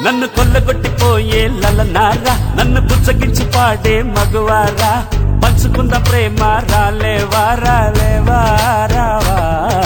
నన్ను కొల్లగొట్టిపోయే లలనారా నన్ను పుచ్చగించి పాడే మగువారా పంచుకున్న ప్రేమ రాలేవా రాలేవా రావా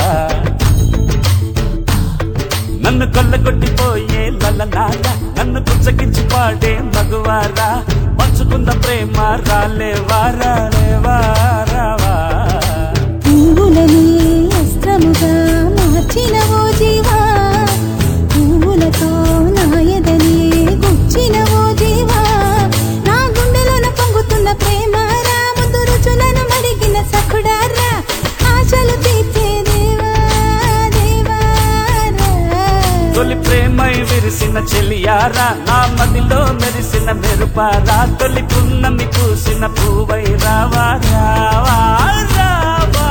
నన్ను కొల్లగొట్టిపోయే లలనారా నన్ను పుచ్చగించి పాడే మగువారా పంచుకున్న ప్రేమ రాలేవా రాలేవా రావా పువ్వులని అస్త్రముగా మార్చిన ఓ జీవా పువ్వులతో నాయదని గుచ్చిన ఓ జీవా నా గుండెలోన పొంగుతున్న ప్రేమ రా ముద్దు రుచులను మరిగిన సఖుడారా ఆశలు తీర్చే దేవా దేవా రా. తొలి ప్రేమై విరిసిన చెలియారా నా మదిలో మెరిసిన మెరుపారా తొలి పున్నమి పూసిన పూవై రావా రావా రావా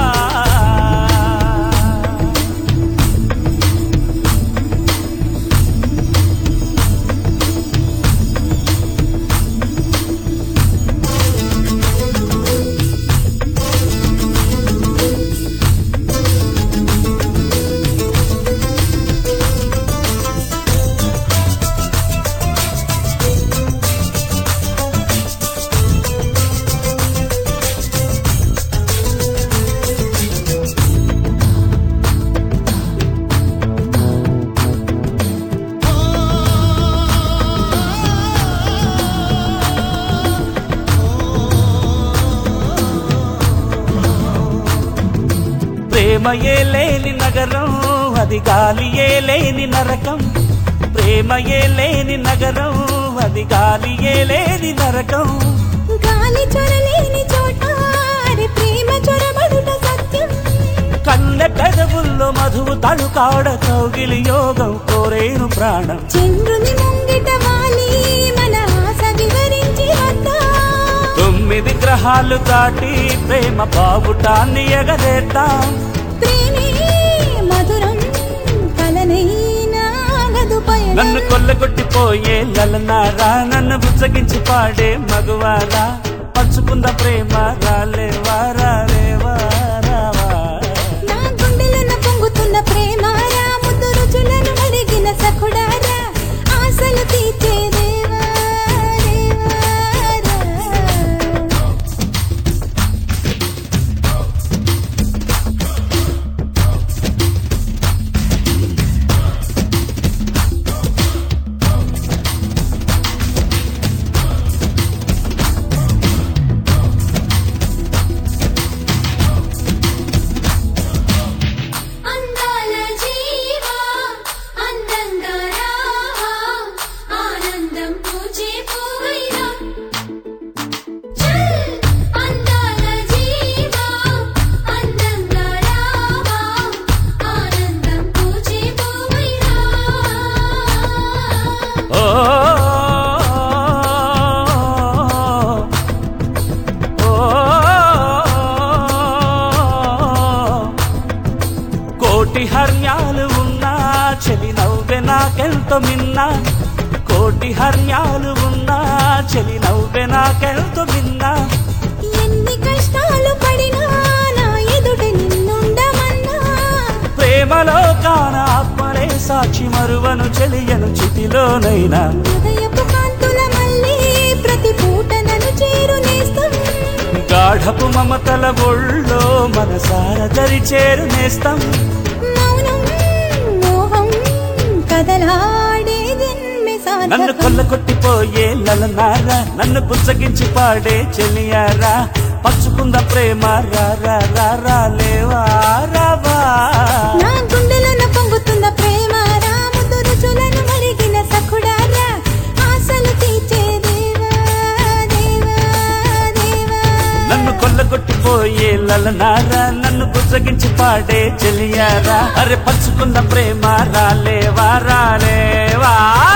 ప్రేమయే లేని నగరం అది గాలియే లేని నరకం ప్రేమయే లేని నగరం అది గాలియే లేని నరకం గాలి చొరలేని చోట అరే ప్రేమ చొరబడుట సత్యం కన్నె పెదవుల్లో మధువు తడుకాడ కౌగిలి యోగం కోరేను ప్రాణం చంద్రుని ముంగిట వాలి మన ఆశ వివరించి వద్దా తొమ్మిది గ్రహాలు దాటి ప్రేమ బావుటాన్ని ఎగరేద్దాం ప్రేమే మధురం కలనైనా గదు పయనం నన్ను కొల్లగొట్టిపోయే లలనారా నన్ను బుచ్చగించి పాడే మగువారా పంచుకుంద ప్రేమ రాలేవా రాలేవా రావా నా గుండెలోన పొంగుతున్న ప్రేమ రా ముద్దు రుచులను మరిగిన సఖుడారా ఆశలు తీర్చే దేవా దేవా రా. అందాల జీవా అందంగా రావా ఆనందం పూచే పూవైరా చల్ అందాల జీవా అందంగా రావా ఆనందం పూచే పూవైరా ఓ ఓ కోటి హర్యాలు ఉన్నా చెలి నవ్వె నాకెంతో మిన్నా కోటి హర్యాలు ఉన్నా చెలి నవ్వె నాకెంతో మిన్నా ఎన్ని కష్టాలు పడినా నా ఎదుట నిన్నుండమన్నా ప్రేమలో కాన ఆత్మలే సాక్షి మరువను చెలియను చితిలోనైనా హృదయపు కాంతుల మళ్ళీ ప్రతి పూట నన్ను చేరునేస్తాం గాఢపు మమతల ఒళ్ళో మనసార దరి చేరునేస్తాం మౌనం మోహం కదలాడే జన్మె నన్ను సాధకం కొల్ల కొట్టిపోయే లలనారా నన్ను పుచ్చగించి పాడే చెలియారా పంచుకుంద ప్రేమ రా రా రా రా లేవా రావా నా గుండెలోన పొంగుతున్న ప్రేమ రా ముద్దు రుచులను మరిగిన సఖుడారా ఆశలు తీర్చే దేవా దేవా దేవా నన్ను కొల్ల కొట్టిపోయే లలనారా నన్ను పుచ్చగించి పాడే చెలియారా అరే పంచుకున్న ప్రేమ రాలేవా రాలేవా